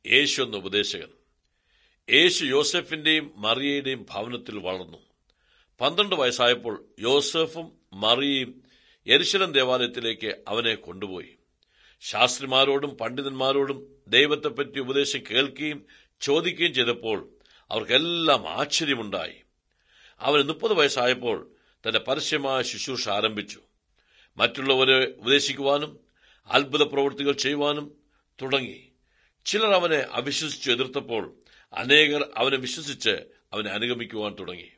യേശു എന്ന ഉപദേശകൻ യേശു യോസെഫിന്റെയും മറിയയുടെയും ഭവനത്തിൽ വളർന്നു പന്ത്രണ്ട് വയസ്സായപ്പോൾ യോസഫും മറിയയും യരിശലം ദേവാലയത്തിലേക്ക് അവനെ കൊണ്ടുപോയി ശാസ്ത്രിമാരോടും പണ്ഡിതന്മാരോടും ദൈവത്തെപ്പറ്റി ഉപദേശം കേൾക്കുകയും ചോദിക്കുകയും ചെയ്തപ്പോൾ അവർക്കെല്ലാം ആശ്ചര്യമുണ്ടായി അവന് മുപ്പത് വയസ്സായപ്പോൾ തന്റെ പരസ്യമായ ശുശ്രൂഷ ആരംഭിച്ചു മറ്റുള്ളവരെ ഉപദേശിക്കുവാനും അത്ഭുത പ്രവൃത്തികൾ ചെയ്യുവാനും തുടങ്ങി ചിലർ അവനെ അവിശ്വസിച്ചു എതിർത്തപ്പോൾ അനേകർ അവനെ വിശ്വസിച്ച് അവനെ അനുഗമിക്കുവാൻ തുടങ്ങി